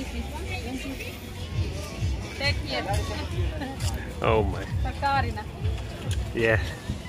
this one. Take here. Oh my. Sakarina. Yeah.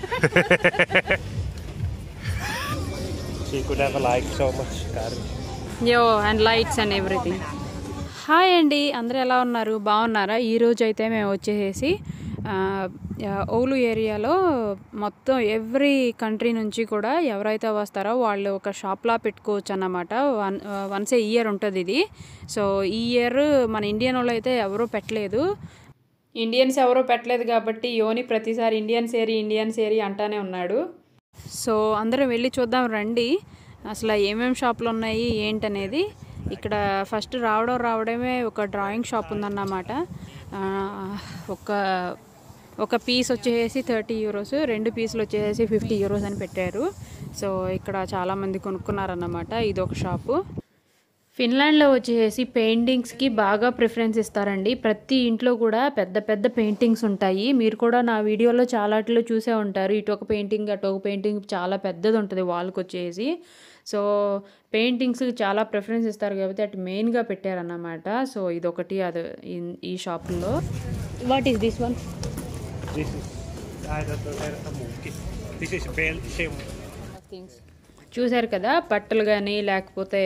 she could have liked so much, Karen. Yo and lights and everything hi అండి అందరూ ఎలా ఉన్నారు బాగున్నారా ఈరోజు అయితే మేము వచ్చేసి ఆ, ఆ, ఓలు ఏరియాలో మొత్తం ఎవ్రీ కంట్రీ నుంచి కూడా ఎవరైతే వస్తారో వాళ్ళు ఒక షాప్లా పెట్టుకోవచ్చు అన్నమాట వన్ వన్స్ ఏ ఇయర్ ఉంటుంది ఇది సో ఈ ఇయర్ మన ఇండియన్ వాళ్ళు అయితే ఎవరూ పెట్టలేదు ఇండియన్స్ ఎవరూ పెట్టలేదు కాబట్టి యోని ప్రతిసారి ఇండియన్స్ ఏరి ఇండియన్స్ ఏరి అంటానే ఉన్నాడు సో అందరం వెళ్ళి చూద్దాం రండి అసలు ఏమేమి షాపులు ఉన్నాయి ఏంటనేది ఇక్కడ ఫస్ట్ రావడం రావడమే ఒక డ్రాయింగ్ షాప్ ఉందన్నమాట ఆ, ఒక ఒక పీస్ వచ్చేసి థర్టీ యూరోస్ రెండు పీసులు వచ్చేసి ఫిఫ్టీ యూరోస్ అని పెట్టారు సో ఇక్కడ చాలామంది కొనుక్కున్నారన్నమాట ఇది ఒక షాపు ఫిన్లాండ్లో వచ్చేసి పెయింటింగ్స్కి బాగా ప్రిఫరెన్స్ ఇస్తారండి ప్రతి ఇంట్లో కూడా పెద్ద పెద్ద పెయింటింగ్స్ ఉంటాయి మీరు కూడా నా వీడియోలో చాలాట్లో చూసే ఉంటారు ఇటు ఒక పెయింటింగ్ అటు ఒక పెయింటింగ్ చాలా పెద్దది ఉంటుంది వాల్కి వచ్చేసి సో పెయింటింగ్స్కి చాలా ప్రిఫరెన్స్ ఇస్తారు కాబట్టి అటు మెయిన్గా పెట్టారన్నమాట సో ఇదొకటి అది ఇన్- ఈ షాపుల్లో what is this one This is. I don't know where the monkey. This is Belgium. Things చూశారు కదా బట్టలు కానీ లేకపోతే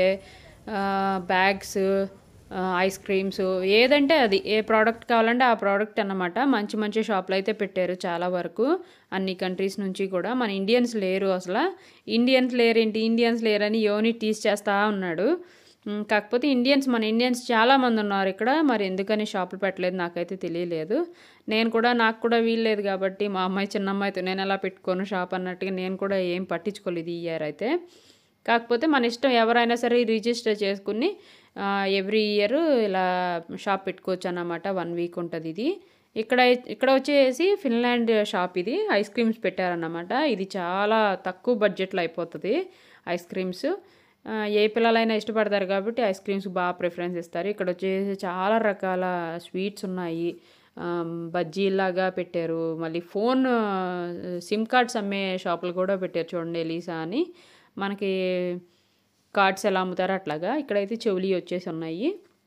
బ్యాగ్స్ ఐస్ క్రీమ్స్ ఏదంటే అది ఏ ప్రోడక్ట్ కావాలంటే ఆ ప్రోడక్ట్ అన్నమాట మంచి మంచి షాపులు అయితే పెట్టారు చాలా వరకు అన్ని కంట్రీస్ నుంచి కూడా మన ఇండియన్స్ లేరు అసలు ఇండియన్స్ లేరేంటి ఇండియన్స్ లేరని యోని టీస్ చేస్తూ ఉన్నాడు ఉమ్, కాకపోతే ఇండియన్స్ మన ఇండియన్స్ చాలా మంది ఉన్నారు ఇక్కడ మరి ఎందుకని షాపులు పెట్టలేదు నాకైతే తెలియలేదు నేను కూడా నాకు కూడా వీల్లేదు కాబట్టి మా అమ్మాయి చిన్న అమ్మాయితో నేను ఎలా పెట్టుకోను షాప్ అన్నట్టుగా నేను కూడా ఏం పట్టించుకోలేదు ఈ ఇయర్ అయితే కాకపోతే మన ఇష్టం ఎవరైనా సరే రిజిస్టర్ చేసుకుని ఎవ్రీ ఇయర్ ఇలా షాప్ పెట్టుకోవచ్చు అన్నమాట వన్ వీక్ ఉంటుంది ఇది ఇక్కడ ఇక్కడ వచ్చేసి ఫిన్లాండ్ షాప్ ఇది ఐస్ క్రీమ్స్ పెట్టారన్నమాట ఇది చాలా తక్కువ బడ్జెట్లో అయిపోతుంది ఐస్ క్రీమ్స్ ఆ, ఏ పిల్లలైనా ఇష్టపడతారు కాబట్టి ఐస్ క్రీమ్స్ బాగా ప్రిఫరెన్స్ ఇస్తారు ఇక్కడ వచ్చేసి చాలా రకాల స్వీట్స్ ఉన్నాయి ఆమ్, బజ్జీలాగా పెట్టారు మళ్ళీ ఫోన్ ఆ, సిమ్ కార్డ్స్ అమ్మే షాపులు కూడా పెట్టారు చూడండి ఎలీసా అని మనకి కార్డ్స్ ఎలా అమ్ముతారో అట్లాగా ఇక్కడైతే చెవులి వచ్చేసి ఉన్నాయి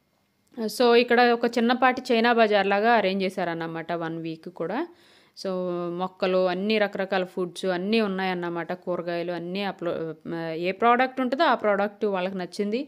సో ఇక్కడ ఒక చిన్నపాటి చైనా బజార్ లాగా అరేంజ్ చేశారన్నమాట వన్ వీక్ కూడా సో మొక్కలు అన్ని రకరకాల ఫుడ్స్ అన్నీ ఉన్నాయన్నమాట కూరగాయలు అన్నీ అప్లో ఏ ప్రోడక్ట్ ఉంటుందో ఆ ప్రోడక్ట్ వాళ్ళకి నచ్చింది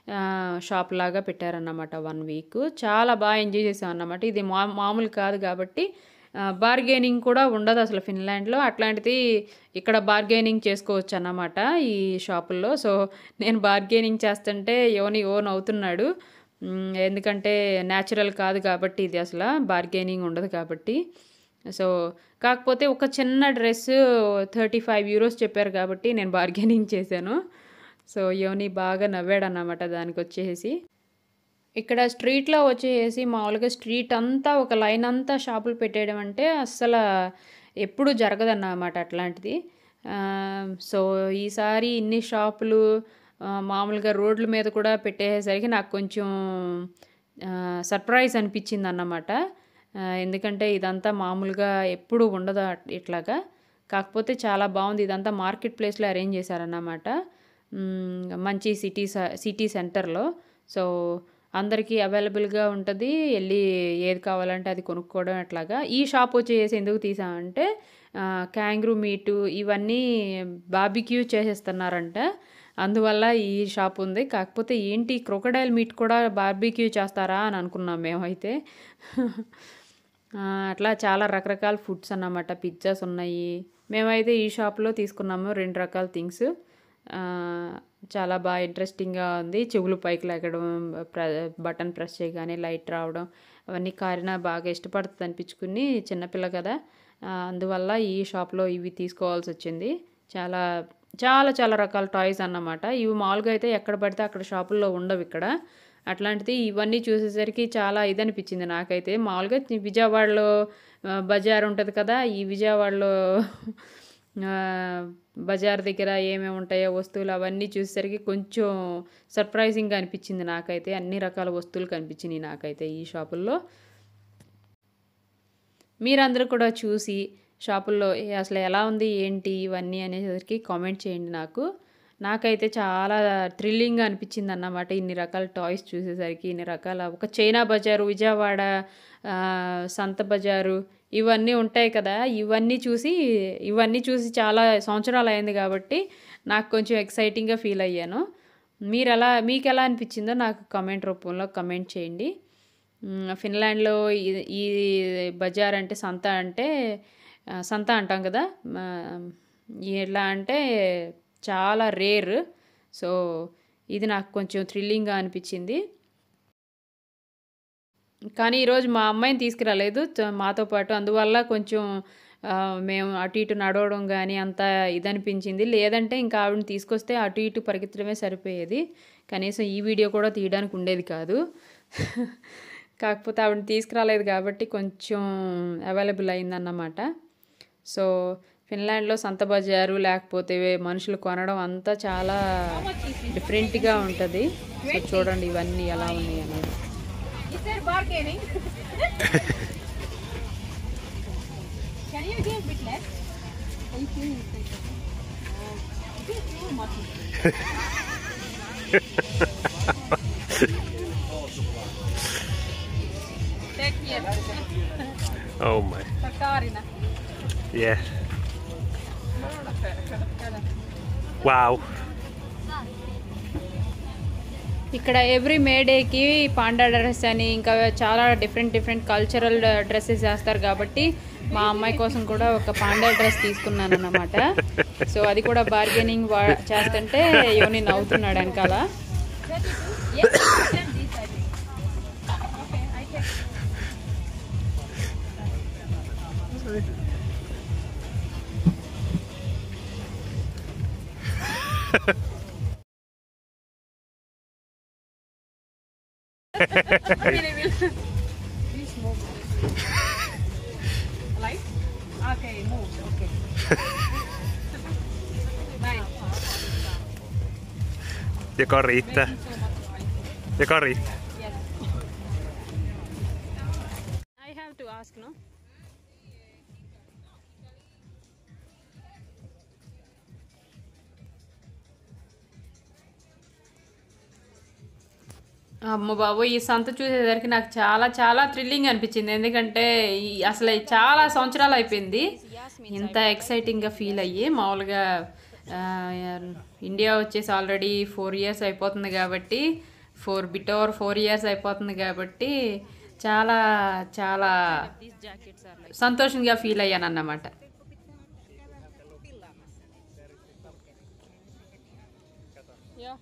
షాప్ లాగా పెట్టారన్నమాట వన్ వీక్ చాలా బాగా ఎంజాయ్ చేసాం అన్నమాట ఇది మా మామూలు కాదు కాబట్టి బార్గెనింగ్ కూడా ఉండదు అసలు ఫిన్లాండ్లో అట్లాంటిది ఇక్కడ బార్గెనింగ్ చేసుకోవచ్చు అన్నమాట ఈ షాపుల్లో సో నేను బార్గెనింగ్ చేస్తుంటే యోని ఓన్ అవుతున్నాడు మ్, ఎందుకంటే న్యాచురల్ కాదు కాబట్టి ఇది అసలు బార్గెనింగ్ ఉండదు కాబట్టి సో కాకపోతే ఒక చిన్న డ్రెస్ థర్టీ ఫైవ్ యూరోస్ చెప్పారు కాబట్టి నేను బార్గెనింగ్ చేశాను సో యోని బాగా నవ్వాడు అన్నమాట దానికి వచ్చేసి ఇక్కడ స్ట్రీట్లో వచ్చేసి మామూలుగా స్ట్రీట్ అంతా ఒక లైన్ అంతా షాపులు పెట్టేయడం అంటే అస్సలు ఎప్పుడు జరగదన్నమాట అట్లాంటిది ఆ, సో ఈసారి ఇన్ని షాపులు ఆ, మామూలుగా రోడ్ల మీద కూడా పెట్టేసరికి నాకు కొంచెం సర్ప్రైజ్ అనిపించింది అన్నమాట ఆ, ఎందుకంటే ఇదంతా మామూలుగా ఎప్పుడు ఉండదు అట్- ఇట్లాగా కాకపోతే చాలా బాగుంది ఇదంతా మార్కెట్ ప్లేస్లో అరేంజ్ చేశారన్నమాట మ్, మంచి సిటీ స- సిటీ సెంటర్లో సో అందరికీ అవైలబుల్గా ఉంటుంది వెళ్ళి ఏది కావాలంటే అది కొనుక్కోవడం అట్లాగా ఈ షాప్ వచ్చేసి ఎందుకు తీసామంటే క్యాంగ్రూ మీటు ఇవన్నీ బాబిక్యూ చేసేస్తున్నారంట అందువల్ల ఈ షాప్ ఉంది కాకపోతే ఏంటి క్రొకడైల్ మీట్ కూడా బార్బిక్యూ చేస్తారా అని అనుకున్నాం మేమైతే ఆ, అట్లా చాలా రకరకాల ఫుడ్స్ అన్నమాట పిజ్జాస్ ఉన్నాయి మేమైతే ఈ షాప్లో తీసుకున్నాము రెండు రకాల థింగ్స్ చాలా బాగా ఇంట్రెస్టింగ్గా ఉంది చెవులు పైకి లాగడం ప్ర బటన్ ప్రెస్ చేయగానే లైట్ రావడం అవన్నీ కారిన బాగా ఇష్టపడుతుంది అనిపించుకుని చిన్నపిల్ల కదా ఆ, అందువల్ల ఈ షాప్లో ఇవి తీసుకోవాల్సి వచ్చింది చాలా చాలా చాలా రకాల టాయ్స్ అన్నమాట ఇవి మామూలుగా అయితే ఎక్కడ పడితే అక్కడ షాపుల్లో ఉండవు ఇక్కడ అట్లాంటిది ఇవన్నీ చూసేసరికి చాలా ఇది అనిపించింది నాకైతే మామూలుగా విజయవాడలో ఆ, బజార్ ఉంటుంది కదా ఈ విజయవాడలో ఆ, బజార్ దగ్గర ఏమేమి ఉంటాయో వస్తువులు అవన్నీ చూసేసరికి కొంచెం సర్ప్రైజింగ్గా అనిపించింది నాకైతే అన్ని రకాల వస్తువులు కనిపించినాయి నాకైతే ఈ షాపుల్లో మీరందరూ కూడా చూసి షాపుల్లో ఏ- అసలు ఎలా ఉంది ఏంటి ఇవన్నీ అనేసరికి కామెంట్ చేయండి నాకు నాకైతే చాలా థ్రిల్లింగ్గా అనిపించింది అన్నమాట ఇన్ని రకాల టాయ్స్ చూసేసరికి ఇన్ని రకాల ఒక చైనా బజారు విజయవాడ ఆ, సంత బజారు ఇవన్నీ ఉంటాయి కదా ఇవన్నీ చూసి ఇవన్నీ చూసి చాలా సంవత్సరాలు అయింది కాబట్టి నాకు కొంచెం ఎక్సైటింగ్గా ఫీల్ అయ్యాను మీరు ఎలా మీకు ఎలా అనిపించిందో నాకు కమెంట్ రూపంలో కమెంట్ చేయండి మ్, ఫిన్లాండ్లో ఈ- ఈ బజార్ అంటే సంత అంటే ఆ, సంత అంటాం కదా మ- ఎలా అంటే చాలా రేర్ సో ఇది నాకు కొంచెం థ్రిల్లింగ్గా అనిపించింది కానీ ఈరోజు మా అమ్మాయిని తీసుకురాలేదు త- మాతో పాటు అందువల్ల కొంచెం ఆ, మేము అటు ఇటు నడవడం కానీ అంత ఇదనిపించింది లేదంటే ఇంకా ఆవిడని తీసుకొస్తే అటు ఇటు పరిగెత్తడమే సరిపోయేది కనీసం ఈ వీడియో కూడా తీయడానికి ఉండేది కాదు కాకపోతే ఆవిడని తీసుకురాలేదు కాబట్టి కొంచెం అవైలబుల్ అయిందన్నమాట సో ఫిన్లాండ్లో సంత బజారు లేకపోతే మనుషులు కొనడం అంతా చాలా డిఫరెంట్గా ఉంటుంది సో చూడండి ఇవన్నీ ఎలా ఉన్నాయి అనేది Is there bargaining? Can you give a bit less? Are you feeling it? Oh, it is too much. Take here. Oh my. Kaarina. Yeah. Wow. ఇక్కడ ఎవ్రీ మేడేకి పాండా డ్రెస్ అని ఇంకా చాలా డిఫరెంట్ డిఫరెంట్ కల్చరల్ డ్రెస్సెస్ చేస్తారు కాబట్టి మా అమ్మాయి కోసం కూడా ఒక పాండా డ్రెస్ తీసుకున్నాను అన్నమాట సో అది కూడా బార్గెనింగ్ వా చేస్తుంటే యోని నవ్వుతున్నాడు వెనకాల Yes, send this, I think. Okay, I take. Okay, will. Please move. Like? Okay, move. Okay. Nice. Joka riittää. So much noise. Joka riittää. Yes. I have to ask no అమ్మ బాబు ఈ సంత చూసేసరికి నాకు చాలా చాలా థ్రిల్లింగ్ అనిపించింది ఎందుకంటే ఈ అసలు ఈ చాలా సంవత్సరాలు అయిపోయింది ఇంత ఎక్సైటింగ్గా ఫీల్ అయ్యి మామూలుగా ఆ, ఇండియా వచ్చేసి ఆల్రెడీ ఫోర్ ఇయర్స్ అయిపోతుంది కాబట్టి four bit over four years అయిపోతుంది కాబట్టి చాలా చాలా సంతోషంగా ఫీల్ అయ్యాను అన్నమాట Yeah.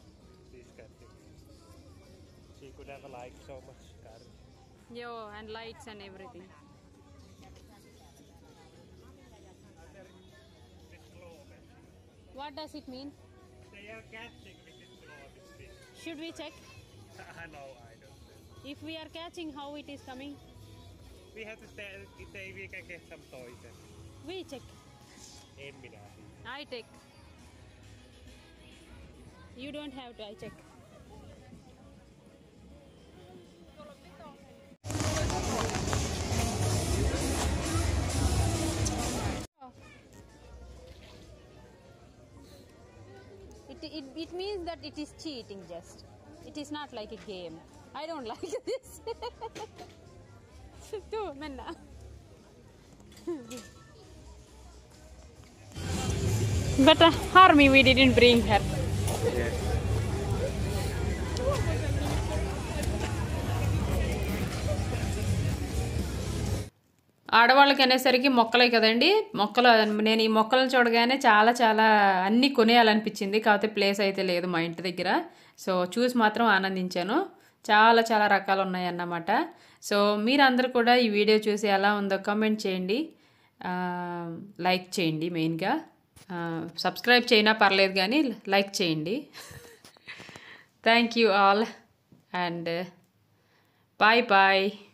She could have like so much car. Yo, and lights and everything. What does it mean? They are catching with this claw, this thing. Should we check? I know, I don't know. If we are catching, how it is coming? We have to stay, stay we can get some toys and We check. en minä tiedä. I take. You don't have to, I check. It, it, it means that it is cheating just. It is not like a game. I don't like this. Do, Menna. But uh, Harmi, we didn't bring her. ఆడవాళ్ళకి అనేసరికి మొక్కలే కదండి మొక్కలు నేను ఈ మొక్కలను చూడగానే చాలా చాలా అన్నీ కొనేయాలనిపించింది కాకపోతే ప్లేస్ అయితే లేదు మా ఇంటి దగ్గర సో చూసి మాత్రం ఆనందించాను చాలా చాలా రకాలు ఉన్నాయన్నమాట సో మీరందరూ కూడా ఈ వీడియో చూసి ఎలా ఉందో కామెంట్ చేయండి ఆ, లైక్ చేయండి మెయిన్గా ఆ, సబ్స్క్రైబ్ చేయనా పర్లేదు కానీ లైక్ చేయండి thank you all and bye bye